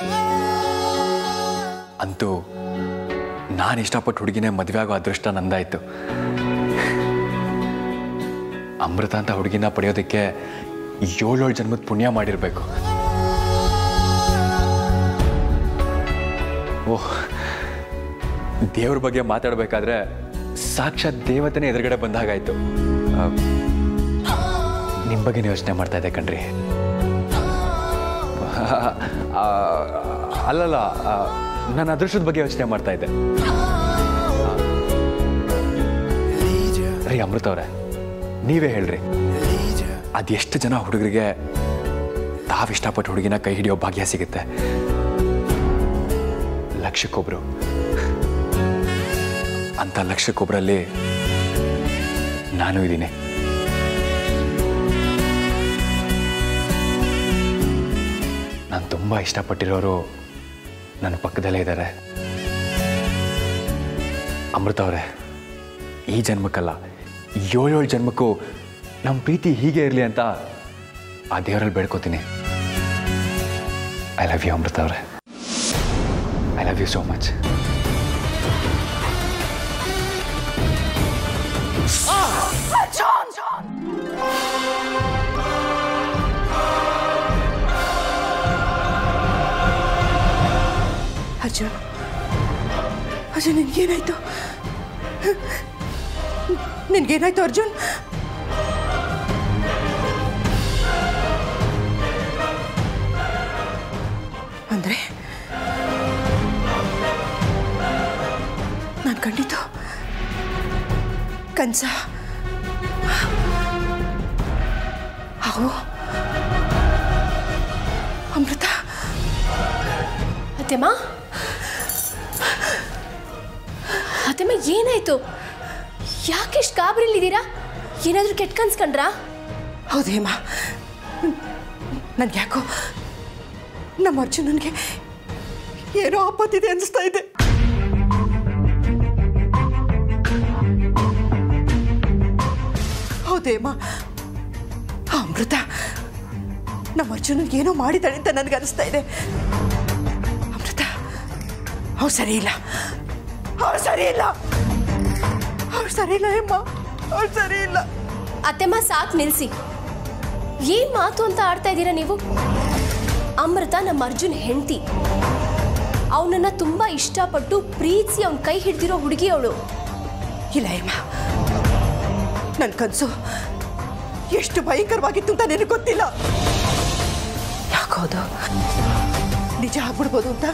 ಅಂತೂ ನಾನು ಇಷ್ಟಪಟ್ಟು ಹುಡುಗಿನೇ ಮದುವೆ ಆಗೋ ಅದೃಷ್ಟ ನಂದಾಯ್ತು ಅಮೃತ ಅಂತ ಹುಡುಗಿನ ಪಡೆಯೋದಕ್ಕೆ ಏಳೇಳು ಜನ್ಮದ ಪುಣ್ಯ ಮಾಡಿರಬೇಕು ಓಹ್ ದೇವ್ರ ಬಗ್ಗೆ ಮಾತಾಡಬೇಕಾದ್ರೆ ಸಾಕ್ಷಾತ್ ದೇವತೆನೇ ಎದುರುಗಡೆ ಬಂದಾಗಾಯ್ತು ನಿಮ್ಮ ಬಗ್ಗೆ ಯೋಚನೆ ಮಾಡ್ತಾ ಇದ್ದೆ ಕಣ್ರಿ ಆ, ಅಲ್ಲಲ್ಲ ಆ, ನನ್ನ ಅದೃಷ್ಟದ ಬಗ್ಗೆ ಯೋಚನೆ ಮಾಡ್ತಾ ಇದ್ದೆ ರೀ ಅಮೃತ ಅವ್ರೆ ನೀವೇ ಹೇಳ್ರಿ ಅದೆಷ್ಟು ಜನ ಹುಡುಗರಿಗೆ ತಾವು ಇಷ್ಟಪಟ್ಟು ಹುಡುಗಿನ ಕೈ ಹಿಡಿಯೋ ಭಾಗ್ಯ ಸಿಗುತ್ತೆ ಲಕ್ಷಕ್ಕೊಬ್ರು ಅಂತ ಲಕ್ಷಕ್ಕೊಬ್ರಲ್ಲಿ ನಾನು ಇದ್ದೀನಿ ನಾನು ತುಂಬ ಇಷ್ಟಪಟ್ಟಿರೋರು ನನ್ನ ಪಕ್ಕದಲ್ಲೇ ಇದ್ದಾರೆ ಅಮೃತ ಅವರೇ ಈ ಜನ್ಮಕ್ಕಲ್ಲ ಏಳೇಳು ಜನ್ಮಕ್ಕೂ ನಮ್ಮ ಪ್ರೀತಿ ಹೀಗೆ ಇರಲಿ ಅಂತ ಆ ದೇವರಲ್ಲಿ ಬೇಡ್ಕೋತೀನಿ ಐ ಲವ್ ಯು ಅಮೃತ ಅವರೇ I love you so much Arjun Arjun ನಿನ್ಗೇನಾಯ್ತು ನಿನ್ಗೇನಾಯ್ತು ಅರ್ಜುನ್ ಅಂದ್ರೆ ನಾನು ಕಂಡಿದ್ದು ಕನ್ಸ ಅವು ಅಮೃತ ಅತ್ತೆಮ್ಮ ಅತ್ತೆಮ್ಮ ಏನಾಯ್ತು ಯಾಕೆಷ್ಟು ಗಾಬರಿಲಿದ್ದೀರಾ ಏನಾದರೂ ಕೆಟ್ಟ ಕನ್ಸ್ಕೊಂಡ್ರಾ ಹೌದೇಮ್ಮ ನನ್ಗೆ ಯಾಕೋ ನಮ್ಮ ಅರ್ಜುನನ್ಗೆ ಏನೋ ಆಪತ್ತಿದೆ ಅನಿಸ್ತಾ ಇದೆ ಹೌದೇಮ್ಮ ಆ ಅಮೃತ ನಮ್ಮ ಅರ್ಜುನನ್ಗೆ ಏನೋ ಮಾಡಿದಾಳೆ ಅಂತ ನನಗೆ ಅನಿಸ್ತಾ ಇದೆ ಅಮೃತ ಅವ್ರು ಸರಿ ಇಲ್ಲ ಅವ್ರು ಸರಿ ಇಲ್ಲ ಅವ್ರು ಸರಿ ಇಲ್ಲ ಅಮ್ಮ ಅವ್ರು ಸರಿ ಇಲ್ಲ ಅತ್ತೆಮ್ಮ ಸಾಕು ನಿಲ್ಲಿಸಿ ಏನ್ ಮಾತು ಅಂತ ಆಡ್ತಾ ಇದ್ದೀರಾ ನೀವು ಅಮೃತ ನಮ್ಮ ಅರ್ಜುನ್ ಹೆಂಡತಿ ಅವನನ್ನ ತುಂಬಾ ಇಷ್ಟಪಟ್ಟು ಪ್ರೀತಿಸಿ ಅವನ ಕೈ ಹಿಡ್ದಿರೋ ಹುಡುಗಿ ಅವಳು ಇಲ್ಲ ಅಮ್ಮ ನನ್ನ ಕನಸು ಎಷ್ಟು ಭಯಂಕರವಾಗಿತ್ತು ಅಂತ ನಿನಗೆ ಗೊತ್ತಿಲ್ಲ ಯಾಕೋದು ನಿಜ ಆಗ್ಬಿಡ್ಬೋದು ಅಂತ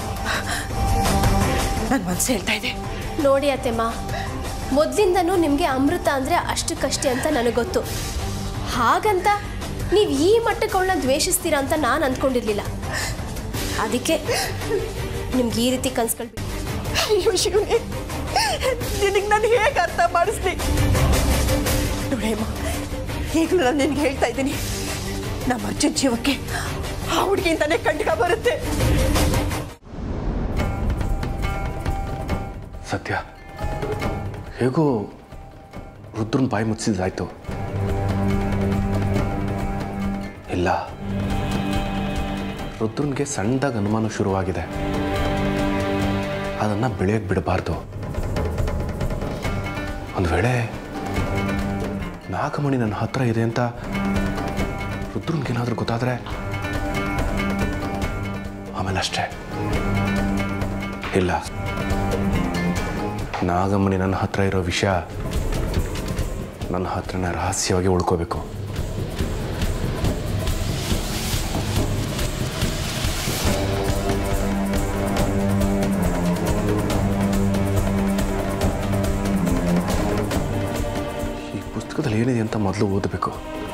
ನನ್ನ ಮನಸ್ಸು ಹೇಳ್ತಾ ಇದೆ ನೋಡಿ ಅತ್ತೆಮ್ಮ ಮೊದಲಿಂದನೂ ನಿಮಗೆ ಅಮೃತ ಅಂದರೆ ಅಷ್ಟಕ್ಕಷ್ಟೇ ಅಂತ ನನಗೆ ಗೊತ್ತು ಹಾಗಂತ ನೀವು ಈ ಮಟ್ಟಕ್ಕೆ ಅವಳನ್ನ ದ್ವೇಷಿಸ್ತೀರಾ ಅಂತ ನಾನು ಅಂದ್ಕೊಂಡಿರ್ಲಿಲ್ಲ ಅದಕ್ಕೆ ನಿಮ್ಗೆ ಈ ರೀತಿ ಕನ್ಸ್ಕೊಳ್ಬೇಕು ಅಯ್ಯೋ ಶಿವನೇ ನಿನಗೆ ನಾನು ಹೇಗೆ ಅರ್ಥ ಮಾಡಿಸ್ಲಿ ನೋಡಿ ಅಮ್ಮ ಈಗಲೂ ನಾನು ನಿನಗೆ ಹೇಳ್ತಾ ಇದ್ದೀನಿ ನಮ್ಮ ಅರ್ಜುನ್ ಜೀವಕ್ಕೆ ಆ ಹುಡುಗಿಯಿಂದನೇ ಕಂಡ್ಕ ಬರುತ್ತೆ ಸತ್ಯ ಹೇಗೋ ರುದ್ರನ್ ಬಾಯಿ ಮುಚ್ಚಿದ್ದಾಯ್ತು ಇಲ್ಲ ರುದ್ರನ್ಗೆ ಸಣ್ಣದಾಗಿ ಅನುಮಾನ ಶುರುವಾಗಿದೆ ಅದನ್ನು ಬೆಳೆಯಕ್ಕೆ ಬಿಡಬಾರ್ದು ಒಂದು ವೇಳೆ ನಾಗಮಣಿ ನನ್ನ ಹತ್ರ ಇದೆ ಅಂತ ರುದ್ರನ್ಗೇನಾದ್ರೂ ಗೊತ್ತಾದರೆ ಆಮೇಲೆ ಅಷ್ಟೇ ಇಲ್ಲ ನಾಗಮಣಿ ನನ್ನ ಹತ್ರ ಇರೋ ವಿಷಯ ನನ್ನ ಹತ್ರನೇ ರಹಸ್ಯವಾಗಿ ಉಳ್ಕೋಬೇಕು ಈ ಪುಸ್ತಕದಲ್ಲಿ ಏನಿದೆ ಅಂತ ಮೊದಲು ಓದಬೇಕು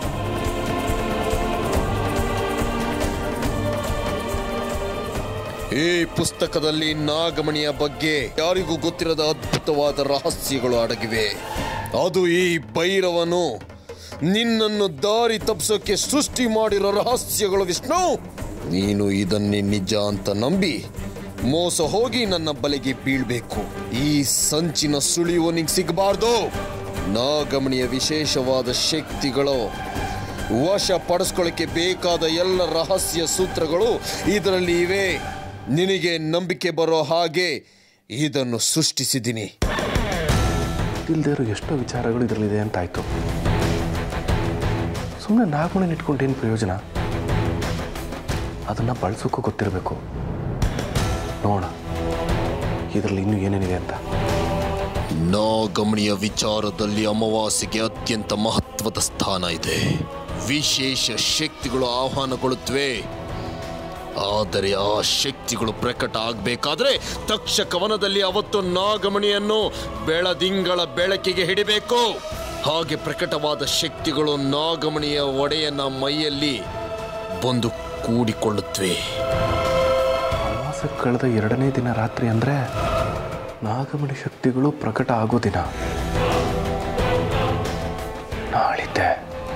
ಈ ಪುಸ್ತಕದಲ್ಲಿ ನಾಗಮಣಿಯ ಬಗ್ಗೆ ಯಾರಿಗೂ ಗೊತ್ತಿರದ ಅದ್ಭುತವಾದ ರಹಸ್ಯಗಳು ಅಡಗಿವೆ ಅದು ಈ ಭೈರವನು ನಿನ್ನನ್ನು ದಾರಿ ತಪ್ಪಿಸೋಕೆ ಸೃಷ್ಟಿ ಮಾಡಿರೋ ರಹಸ್ಯಗಳು ವಿಷ್ಣು ನೀನು ಇದನ್ನೇ ನಿಜ ಅಂತ ನಂಬಿ ಮೋಸ ಹೋಗಿ ನನ್ನ ಬಲೆಗೆ ಬೀಳ್ಬೇಕು ಈ ಸಂಚಿನ ಸುಳಿವು ನಿಂಗೆ ಸಿಗಬಾರ್ದು ನಾಗಮಣಿಯ ವಿಶೇಷವಾದ ಶಕ್ತಿಗಳು ವಶ ಪಡಿಸ್ಕೊಳ್ಳಿಕ್ಕೆ ಬೇಕಾದ ಎಲ್ಲ ರಹಸ್ಯ ಸೂತ್ರಗಳು ಇದರಲ್ಲಿ ಇವೆ ನಿನಗೆ ನಂಬಿಕೆ ಬರೋ ಹಾಗೆ ಇದನ್ನು ಸೃಷ್ಟಿಸಿದ್ದೀನಿ ಇಲ್ದೇ ಇರೋ ಎಷ್ಟೋ ವಿಚಾರಗಳು ಇದರಲ್ಲಿದೆ ಅಂತಾಯ್ತು ಸುಮ್ಮನೆ ನಾಗಮಣಿನ ಇಟ್ಕೊಂಡು ಏನು ಪ್ರಯೋಜನ ಅದನ್ನು ಬಳಸೋಕ್ಕೂ ಗೊತ್ತಿರಬೇಕು ನೋಡೋಣ ಇದರಲ್ಲಿ ಇನ್ನೂ ಏನೇನಿದೆ ಅಂತ ನಾಗಮಣಿಯ ವಿಚಾರದಲ್ಲಿ ಅಮಾವಾಸ್ಯೆಗೆ ಅತ್ಯಂತ ಮಹತ್ವದ ಸ್ಥಾನ ಇದೆ ವಿಶೇಷ ಶಕ್ತಿಗಳು ಆಹ್ವಾನಗೊಳ್ಳುತ್ತವೆ ಆದರೆ ಆ ಶಕ್ತಿಗಳು ಪ್ರಕಟ ಆಗಬೇಕಾದ್ರೆ ತಕ್ಷಕವನದಲ್ಲಿ ಅವತ್ತು ನಾಗಮಣಿಯನ್ನು ಬೆಳದಿಂಗಳ ಬೆಳಕಿಗೆ ಹಿಡಿಬೇಕು ಹಾಗೆ ಪ್ರಕಟವಾದ ಶಕ್ತಿಗಳು ನಾಗಮಣಿಯ ಒಡೆಯನ ಮೈಯಲ್ಲಿ ಬಂದು ಕೂಡಿಕೊಳ್ಳುತ್ತವೆ ಅಮಾವಾಸ್ಯೆ ಕಳೆದ ಎರಡನೇ ದಿನ ರಾತ್ರಿ ಅಂದರೆ ನಾಗಮಣಿ ಶಕ್ತಿಗಳು ಪ್ರಕಟ ಆಗೋ ದಿನ ನಾಳಿದ್ದೆ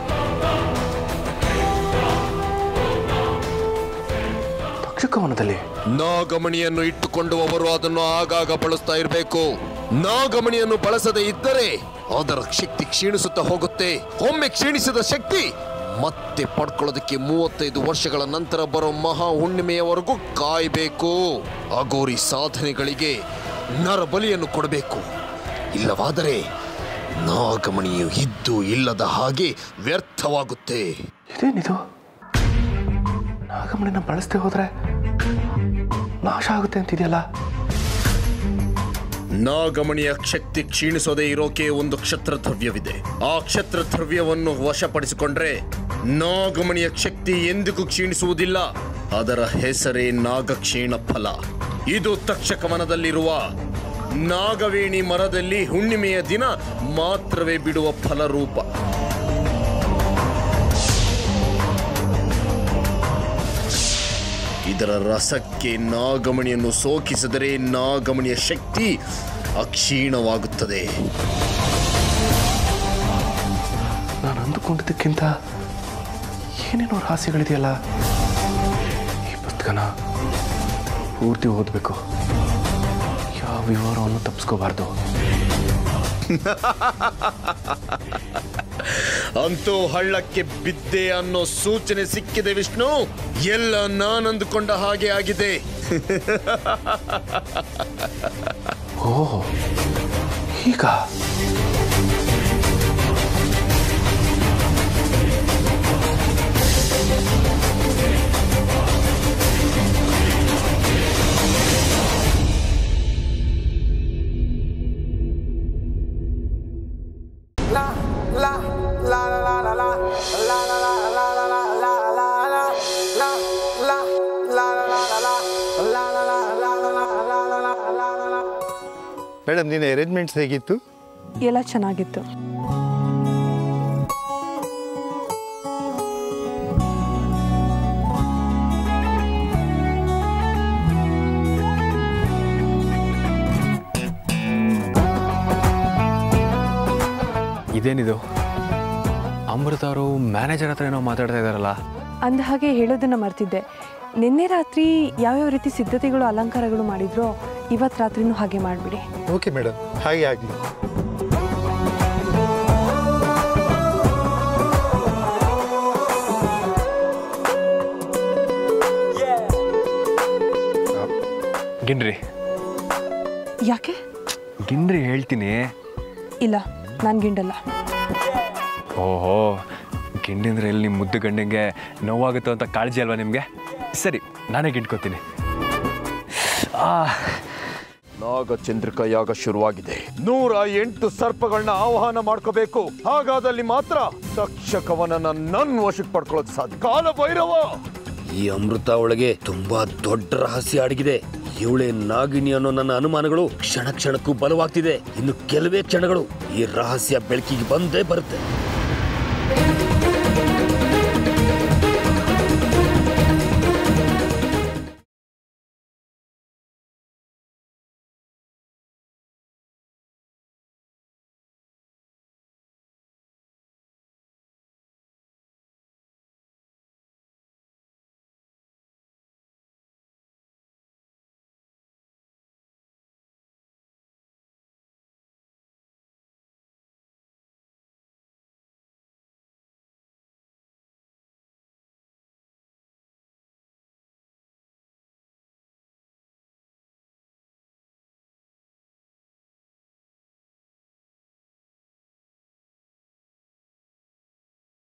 ತಕ್ಷಕವನದಲ್ಲಿ ನಾಗಮಣಿಯನ್ನು ಇಟ್ಟುಕೊಂಡು ಅವರು ಅದನ್ನು ಆಗಾಗ ಬಳಸ್ತಾ ಇರಬೇಕು ನಾಗಮಣಿಯನ್ನು ಬಳಸದೇ ಇದ್ದರೆ ಅದರ ಶಕ್ತಿ ಕ್ಷೀಣಿಸುತ್ತಾ ಹೋಗುತ್ತೆ ಒಮ್ಮೆ ಕ್ಷೀಣಿಸಿದ ಶಕ್ತಿ ಮತ್ತೆ ಪಡ್ಕೊಳ್ಳೋದಕ್ಕೆ ಮೂವತ್ತೈದು ವರ್ಷಗಳ ನಂತರ ಬರೋ ಮಹಾ ಹುಣ್ಣಿಮೆಯವರೆಗೂ ಕಾಯಬೇಕು ಅಗೋರಿ ಸಾಧನೆಗಳಿಗೆ ನರಬಲಿಯನ್ನು ಕೊಡಬೇಕು ಇಲ್ಲವಾದರೆ ನಾಗಮಣಿಯು ಇದ್ದು ಇಲ್ಲದ ಹಾಗೆ ವ್ಯರ್ಥವಾಗುತ್ತೆ ಇದೇನಿದು ನಾಗಮಣಿನ ಬಳಸದೆ ಹೋದ್ರೆ ನಾಶ ಆಗುತ್ತೆ ಅಂತಿದೆಯಲ್ಲ ನಾಗಮಣಿಯ ಶಕ್ತಿ ಕ್ಷೀಣಿಸೋದೇ ಇರೋಕೆ ಒಂದು ಕ್ಷತ್ರ ದ್ರವ್ಯವಿದೆ ಆ ಕ್ಷತ್ರ ದ್ರವ್ಯವನ್ನು ವಶಪಡಿಸಿಕೊಂಡ್ರೆ ನಾಗಮಣಿಯ ಶಕ್ತಿ ಎಂದಿಗೂ ಕ್ಷೀಣಿಸುವುದಿಲ್ಲ ಅದರ ಹೆಸರೇ ನಾಗಕ್ಷೀಣ ಫಲ ಇದು ತಕ್ಷಕವನದಲ್ಲಿರುವ ನಾಗವೇಣಿ ಮರದಲ್ಲಿ ಹುಣ್ಣಿಮೆಯ ದಿನ ಮಾತ್ರವೇ ಬಿಡುವ ಫಲರೂಪ ಇದರ ರಸಕ್ಕೆ ನಾಗಮಣಿಯನ್ನು ಸೋಕಿಸಿದರೆ ನಾಗಮಣಿಯ ಶಕ್ತಿ ಅಕ್ಷೀಣವಾಗುತ್ತದೆ ನಾನು ಅಂದುಕೊಂಡಿದ್ದಕ್ಕಿಂತ ಏನೇನೋ ರಹಸ್ಯಗಳಿದೆಯಲ್ಲ ಈ ಪುಸ್ತಕನ ಪೂರ್ತಿ ಓದಬೇಕು ಯಾವ ವಿವರವನ್ನು ತಪ್ಪಿಸ್ಕೋಬಾರ್ದು ಅಂತೂ ಹಳ್ಳಕ್ಕೆ ಬಿದ್ದೆ ಅನ್ನೋ ಸೂಚನೆ ಸಿಕ್ಕಿದೆ ವಿಷ್ಣು ಎಲ್ಲ ನಾನಂದುಕೊಂಡ ಹಾಗೆ ಆಗಿದೆ ಓ ಈಗ ಮೇಡಮ್ ನಿನ್ನ ಅರೇಂಜ್ಮೆಂಟ್ಸ್ ಹೇಗಿತ್ತು ಎಲ್ಲ ಚೆನ್ನಾಗಿತ್ತು ಇದೇನಿದು ಅಮೃತ ಅವರು ಮ್ಯಾನೇಜರ್ ಹತ್ರ ಏನೋ ಮಾತಾಡ್ತಾ ಇದ್ದಾರಲ್ಲ ಅಂದ ಹಾಗೆ ಹೇಳೋದನ್ನ ಮರ್ತಿದ್ದೆ ನಿನ್ನೆ ರಾತ್ರಿ ಯಾವ್ಯಾವ ರೀತಿ ಸಿದ್ಧತೆಗಳು ಅಲಂಕಾರಗಳು ಮಾಡಿದ್ರೋ ಇವತ್ತು ರಾತ್ರಿನೂ ಹಾಗೆ ಮಾಡಿಬಿಡಿ ಓಕೆ ಮೇಡಮ್ ಹಾಗೆ ಆಗಲಿ ಗಿನ್ರಿ ಯಾಕೆ ಗಿನ್ರಿ ಹೇಳ್ತೀನಿ ಇಲ್ಲ ನಾನು ಗಿಂಡಲ್ಲ ಓಹೋ ಗಿಂಡಿ ಅಂದ್ರೆ ಎಲ್ಲಿ ನಿಮ್ಮ ಮುದ್ದು ಗಂಡಂಗೆ ನೋವಾಗುತ್ತೋ ಅಂತ ಕಾಳಜಿ ಅಲ್ವಾ ನಿಮಗೆ ಸರಿ ನಾನೇ ಗಿಂಡ್ಕೋತೀನಿ ಆ ನಾಗಚಂದ್ರಿಕಾ ಯಾಗ ಶುರುವಾಗಿದೆ ನೂರ ಎಂಟು ಸರ್ಪಗಳನ್ನ ಆಹ್ವಾನ ಮಾಡ್ಕೋಬೇಕು ಹಾಗಾದಲ್ಲಿ ಮಾತ್ರ ತಕ್ಷಕವನನ್ನ ನನ್ನ ವಶಕ್ಕೆ ಪಡ್ಕೊಳ್ಳೋಕೆ ಸಾಧ್ಯ ಕಾಲ ಭೈರವ ಈ ಅಮೃತ ಒಳಗೆ ತುಂಬಾ ದೊಡ್ಡ ರಹಸ್ಯ ಅಡಗಿದೆ ಇವಳೆ ನಾಗಿಣಿ ಅನ್ನೋ ನನ್ನ ಅನುಮಾನಗಳು ಕ್ಷಣ ಕ್ಷಣಕ್ಕೂ ಬಲವಾಗ್ತಿದೆ ಇನ್ನು ಕೆಲವೇ ಕ್ಷಣಗಳು ಈ ರಹಸ್ಯ ಬೆಳಕಿಗೆ ಬಂದೇ ಬರುತ್ತೆ